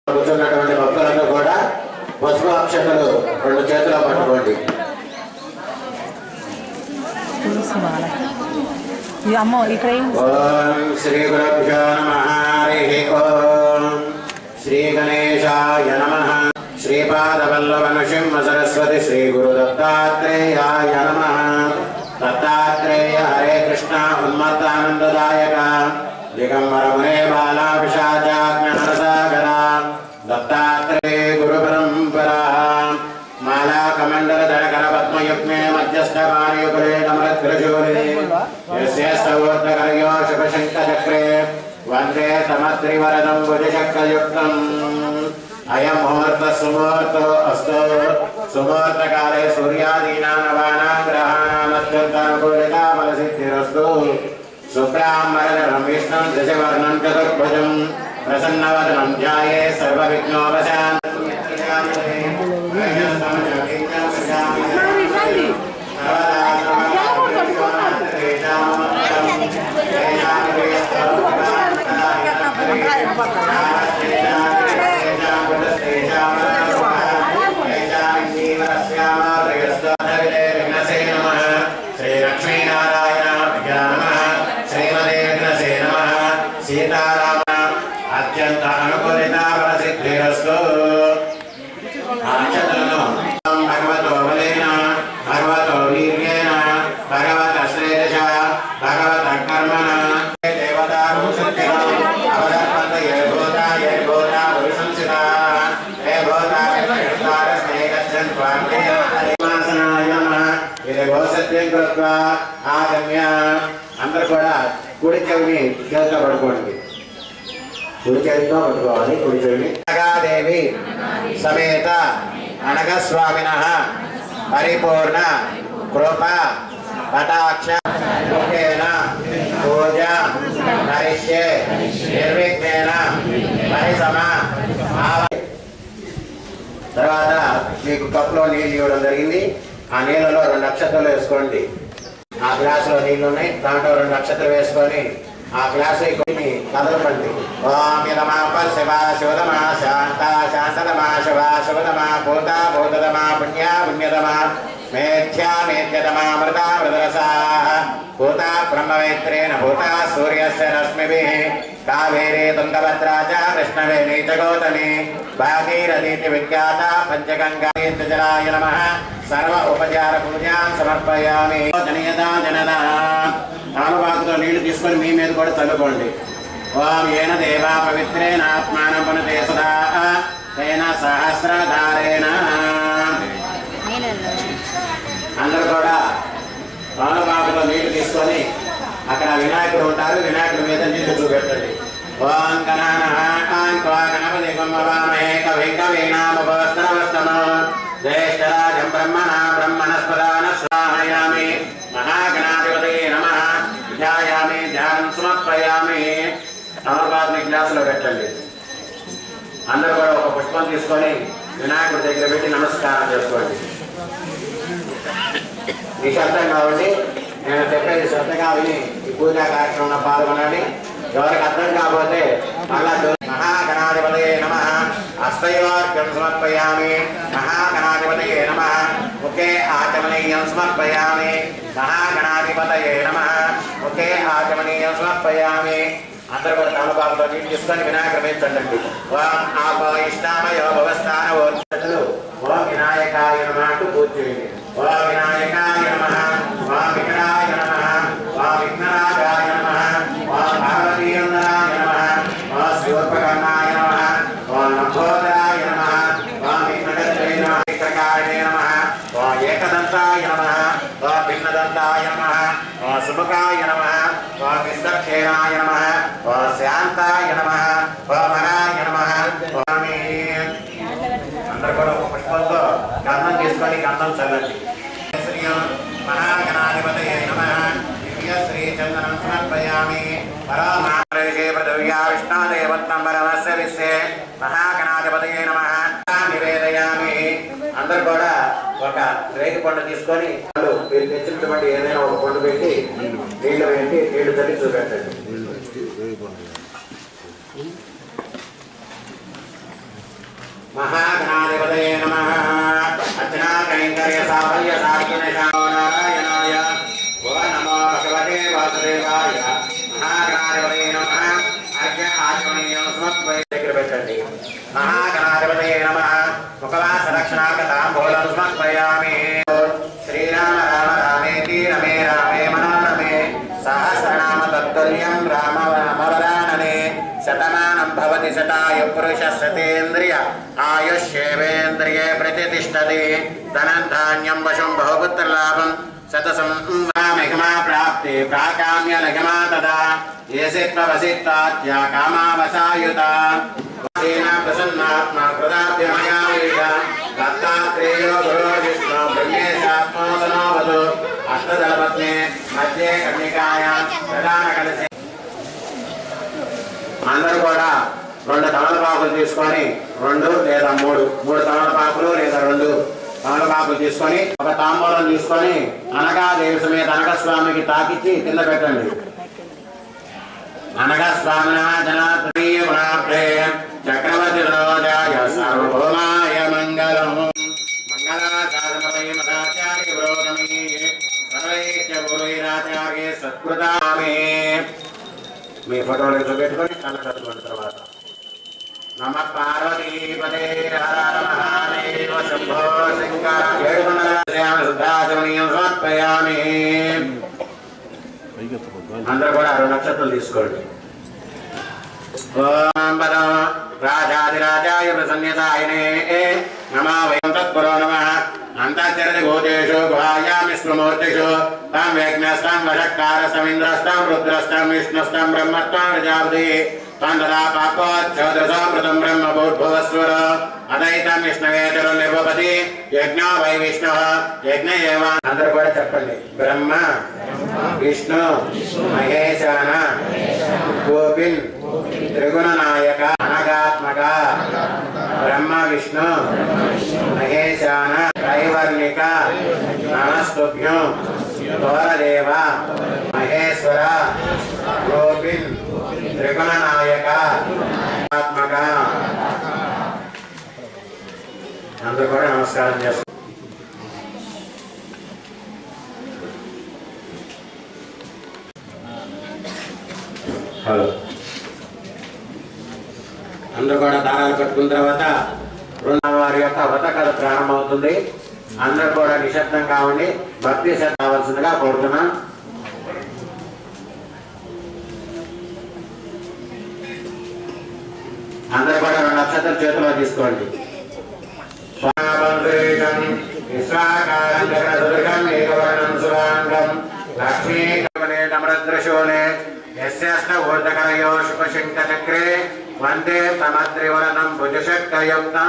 కూర్చున్నటువంటి భక్తులందరూ కూడా పసుపు అక్షతలు రెండు చేతిలో పట్టుకోండి ఈ అమ్మ ఇక్కడ ఏం ఓం శ్రీ గురుభ్యో నమ హరి ఓం శ్రీ గణేశాయ నమ శ్రీపాదవల్లభ నృసింహ సరస్వతి శ్రీ గురు దత్తాత్రేయాయ నమ దత్తాత్రేయ హరే కృష్ణ ఉన్మత్తానందదాయక దిగంబర మునే బాలా విషాచాజ్ఞానసాగర దత్తాత్రేయ గురు పరంపరా మాలా కమండల ధనకర పద్మయుగ్మే మధ్యస్థ కార్యకులే నమరత్రిశూలిని యస్యేష్టవోర్ధకర్యో శుభశంఖచక్రే వందే సమత్రివరదం భుజశక్రయుక్తం అయం ముహూర్త సుముహూర్తో అస్తో సుముహూర్తకాలే సూర్యాదీనాం నవానాం గ్రహాణాం అత్యంతానుకూలితా ఫలసిద్ధిరస్తు శుభ్రాంబరం విష్ణుం దశవర్ణం చతుర్భుజం ప్రసన్నవదనం ధ్యాయే శ్రీలక్ష్మీనారాయణ శ్రీమదే విఘ్నసే నమ సీతారామ అత్యంత అనుకూలిత ప్రసిద్ధిరస్తు అక్షతలను భగవతో బలేన భగవతో వీర్యేణ భగవత శ్రేయస భగవత కర్మణ దేవతారు అవదర్పంత ఏ భూత ఏ భూత పురుషంసిత ఏ భూత స్నేహస్యం హరిమాసనాయ నమః ఇది గోసత్యం కృత్వా ఆగమ్య అందరూ కూడా కుడి చెవిని చేతిలో పడుకోండి కుడి చేతితో పట్టుకోవాలి కుడి చెవిని అనగాదేవి సమేత అనగస్వామిన పరిపూర్ణ కృప కటాక్ష ముఖేన పూజ కరిష్యే నిర్విఘ్నేన పరిసమ ఆవ- తర్వాత మీకు కప్పులో నీళ్ళు ఇవ్వడం జరిగింది ఆ నీళ్ళలో రెండు నక్షత్రాలు వేసుకోండి ఆ గ్లాసులో నీళ్లు ఉన్నాయి దాంట్లో రెండు నక్షత్రాలు వేసుకొని ఆ గ్లాసు కొన్ని కదలపండి ఓం యదమా శివ శివదమా శాంత శాంతదమా శివ శివదమా భూత భూతదమా పుణ్య పుణ్యదమా మేధ్యా మేధ్యదమా మృత మృదరసా భూత బ్రహ్మవేత్రేణ భూత సూర్యస్య రశ్మిభిः కావేరీ తుంగభద్రా చ కృష్ణవేణీ చ గౌతమి భాగీరథీతి విఖ్యాత పంచగంగాయ నమః సర్వ ఉపచార పూజాం సమర్పయామి జనయదా జనదా తాళవాకుతో నీళ్లు తీసుకొని మీ మీద కూడా చల్లుకోండి ఓం ఏన దేవా పవిత్రేణ ఆత్మానం పునతే సదా తేన సహస్రధారేణ అందరూ కూడా తాళవాకుతో నీళ్లు తీసుకొని అక్కడ వినాయకుడు ఉంటారు వినాయకుడి మీద నీళ్లు చూపెట్టండి ఓం గణానాం త్వా గణపతి గుమ్మవామహే కవిం కవీనాముపవస్త్రవస్తమో జ్యేష్ఠరాజం బ్రహ్మణ బ్రహ్మణస్పదాన స్వాహయామి మహాగణాధిపతి నమ ధ్యాయామి ధ్యానం సమర్పయామి నవపాత్ని గ్లాసులో పెట్టండి అందరూ కూడా ఒక పుష్పం తీసుకొని వినాయకుడి దగ్గర పెట్టి నమస్కారం చేసుకోండి నిశ్శబ్దంగా ఉండి నేను చెప్పేది శ్రద్ధగా విని ఈ పూజా కార్యక్రమంలో పాల్గొనండి ఎవరికి అర్థం కాకపోతే మళ్ళా చూ- మహాగణాధిపతయే నమ హస్తయోర్ఘ్యం సమర్పయామి మహాగణాధిపతయే నమ ఒకే ఆచమనీయం సమర్పయామి మహాగణాధిపతయే నమ ఒకే ఆచమనీయం సమర్పయామి అందరూ కూడా తమలపాకుతో నీళ్ళు తీసుకొని వినాయకుడు మీద చల్లండి ఓం ఆపయిష్టామయో భవస్థాన ఓర్చలు ఓం వినాయకాయ నమ అంటూ పూజ చేయండి ఓం వినాయకాయ నమ ఓం విఘ్నాయ నమ ఓం విఘ్నరాజాయ నమ ఓం పార్వతీయందరాయ నమ ఓం శివోపకర్ణాయ నమ ఓం నంబోదరాయ నమ ఓం విఘ్నగత్రే నమ విఘ్నకారిణే నమ ఓం ఏకదంతాయ నమ ఓం భిన్నదంతాయ నమ ఓం సుముఖాయ నమ ఓం విశ్వక్షేణాయ నమ ఓం శాంతాయ నమ ఓం హరాయ నమ ఓమి అందరూ కూడా ఒక పుష్పంతో గంధం తీసుకొని గంధం చల్లండి శ్రీయం మహాగణాధిపతయే నమ దివ్య శ్రీ చందనం సమర్పయామి పరమాశ్రయే పృథివ్యా విష్ణుదేవత్నం పరమస్య విశ్వే మహాగణాధిపతయే నమ నివేదయామి అందరు కూడా ఒక రేగి పండు తీసుకొని వాళ్ళు మీరు తెచ్చినటువంటి ఏదైనా ఒక పండు పెట్టి నీళ్లు పెట్టి నీళ్లు తల్లి చూపెట్టండి మహాగణాధిపతయే నమః అర్చనా కైంకర్య సాఫల్య సాత్వనిశామో నారాయణాయ ఓ నమో భగవతే వాసుదేవాయ మహాగణాధిపతయే నమః అర్ఘ్య ఆచమనీయం సమర్పయ దగ్గర పెట్టండి మహాగణాధిపతయే నమః ముఖవాస రక్షణాక తాంబూలం సమర్పయామి శ్రీరామ రామ రామేతి రమే రామే మనోరమే సహస్రనామ తత్తుల్యం రామ రామ వరాననే శతమానం భవతి శతాయు పురుష శతేంద్రియ ఆయుష్యేవేంద్రియే ప్రతిష్టతి ధనధాన్యం వశం బహుపుత్రలాభం శతసం మహిమా ప్రాప్తి ప్రాకామ్య లఘిమా తదా ఏసిత్వసిత్తాత్య కామావసాయుత సేన ప్రసన్నాత్మ కృతాభ్యమయాయుష దత్తాత్రేయో గురో విష్ణు బ్రహ్మేశాత్మోదనోవదు అష్టదళపత్నే మధ్యే కన్నికాయ ప్రధాన కలిసి అందరూ కూడా రెండు తమలపాకులు తీసుకొని రెండు లేదా మూడు మూడు తమలపాకులు లేదా రెండు తమలపాకులు తీసుకొని ఒక తాంబూలం తీసుకొని అనగాదేవి సమేత అనగస్వామికి తాకిచ్చి కింద పెట్టండి అనగస్వామిన జనాత్రీయే చక్రవర్తి రోజాయ సార్వభౌమాయ మంగళం మంగళాచార్య మతాచార్య పురోగమీ సర్వైశ్య పూర్వైరాచార్య సత్కృతామే మీ ఫోటోలు ఇట్లా పెట్టుకొని కళ్ళ కట్టుకున్న తర్వాత నమ పార్వతీపదే హర మహాదేవ శంభో శంకర ఏడుకొండల శుద్ధాచమనీయం సమర్పయామి అందరూ కూడా రెండు నక్షత్రాలు తీసుకోండి ఓం పదం రాజాదిరాజాయ ప్రసన్యతాయనే నమ వయం తత్పురో నమ అంతర్చరతి భూతేషు గుహాయామి స్మూర్తిషు తం వేగ్నస్తం వషక్కార సమింద్రస్తం రుద్రస్తం విష్ణుస్తం బ్రహ్మత్వం ప్రజాపతి తం తదా పాపోచ్చోదృసామృతం బ్రహ్మ భూర్భువస్వర అదైతం విష్ణవేతరు నిర్వపతి యజ్ఞ వై విష్ణు యజ్ఞ ఏవ అందరూ కూడా చెప్పండి బ్రహ్మ విష్ణు మహేశాన గోపిన్ త్రిగుణ నాయక అనగాత్మక బ్రహ్మ విష్ణు మహేశాన కైవర్ణిక నమస్తుభ్యం గౌరదేవ మహేశ్వర గోపిన్ త్రిగుణ నాయక ఆత్మక అందరూ కూడా నమస్కారం చేస్తారు హలో అందరూ కూడా దారాలు కట్టుకున్న తర్వాత రెండవ వారి యొక్క వ్రత కథ ప్రారంభమవుతుంది అందరూ కూడా నిశ్శబ్దం కావండి భక్తి శ్రద్ధ కావాల్సిందిగా కోరుతున్నాం అందరూ కూడా రెండు నక్షత్రాలు చేతిలో తీసుకోండి స్వామంత్రేకం విశ్వాకారం జగదృగం ఏకవర్ణం సురాంగం లక్ష్మీకమనేటమరదృశోనే యస్యాష్ట ఊర్ధకరయో శుభశంకచక్రే వందే తమత్రివరణం భుజశక్తయుక్తం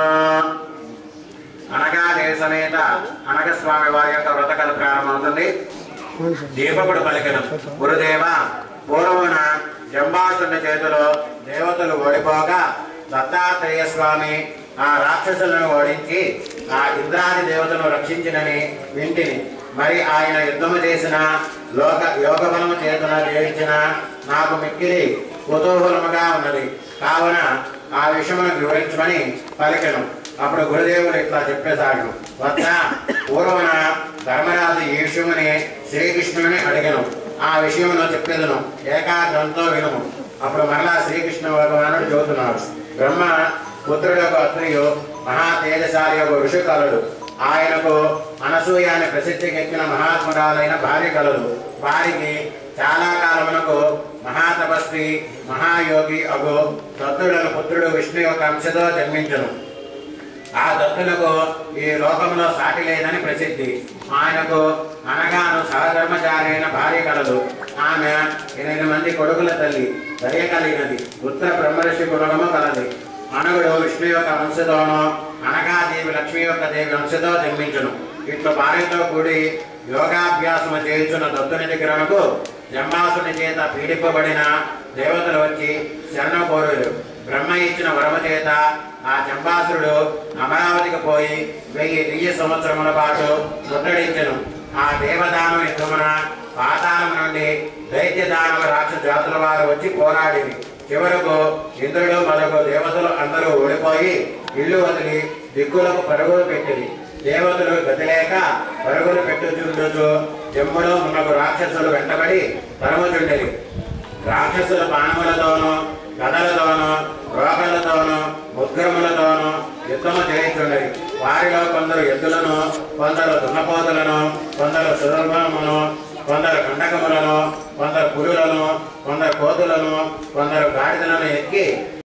అనగాదే సమేత అనగస్వామి వారి యొక్క వ్రతకథ ప్రారంభమవుతుంది దీపకుడు పలికను గురుదేవ పూర్వమున జంబాసుని చేతిలో దేవతలు ఓడిపోగా దత్తాత్రేయ స్వామి ఆ రాక్షసులను ఓడించి ఆ ఇంద్రాది దేవతలను రక్షించినని వింటిని మరి ఆయన యుద్ధము చేసిన లోక యోగ బలము చేతున జయించిన నాకు మిక్కిలి కుతూహలముగా ఉన్నది కావున ఆ విషయమును వివరించమని పలికెను అప్పుడు గురుదేవుడు ఇట్లా చెప్పేశాడు వద్ద పూర్వన ధర్మరాజు ఈ విషయముని శ్రీకృష్ణుని అడిగను ఆ విషయమును చెప్పేదను ఏకాగ్రంతో వినుము అప్పుడు మరలా శ్రీకృష్ణ భగవానుడు చెబుతున్నాడు బ్రహ్మ పుత్రులకు అత్రియు మహా తేజశాలి యొక్క ఋషి కలడు ఆయనకు అనసూయ అనే ప్రసిద్ధికెక్కిన మహాత్మురాలైన భార్య కలదు వారికి చాలా కాలమునకు మహాతపస్వి మహాయోగి అగు దత్తుడను పుత్రుడు విష్ణు యొక్క అంశతో జన్మించను ఆ దత్తులకు ఈ లోకంలో సాటి లేదని ప్రసిద్ధి ఆయనకు అనగాను సహధర్మచారి అయిన భార్య కలదు ఆమె ఎనిమిది మంది కొడుకుల తల్లి దయ కలిగినది ఉత్తర బ్రహ్మర్షి కులగము కలది అనగుడు విష్ణు యొక్క వంశతోనూ అనగాదేవి లక్ష్మి యొక్క దేవి వంశతో జన్మించును ఇట్లు భార్యతో కూడి యోగాభ్యాసము చేయించున్న దత్తుని దగ్గరకు జంబాసుని చేత పీడింపబడిన దేవతలు వచ్చి శరణు కోరులు బ్రహ్మ ఇచ్చిన వరము చేత ఆ జంబాసురుడు అమరావతికి పోయి వెయ్యి దివ్య సంవత్సరముల పాటు ముట్టడించెను ఆ దేవదానం యుద్ధమున పాతాళం నుండి దైత్య దానవ రాక్షస జాతుల వారు వచ్చి పోరాడిరి చివరకు ఇంద్రుడు మొదలగు దేవతలు అందరూ ఓడిపోయి ఇల్లు వదిలి దిక్కులకు పరుగులు పెట్టింది దేవతలు గతి లేక పరుగులు పెట్టుచుండుచు జమ్ములో మున్నగు రాక్షసులు వెంటబడి తరముచుండేది రాక్షసుల బాణములతోనూ గదలతోనూ రోగలతోనూ ముద్గరములతోనూ యుద్ధము చేయించుండేది వారిలో కొందరు ఎద్దులను కొందరు దున్నపోతులను కొందరు సురభమును కొందరు కండకములను కొందరు పులులను కొందరు కోతులను కొందరు గాడిదలను ఎక్కి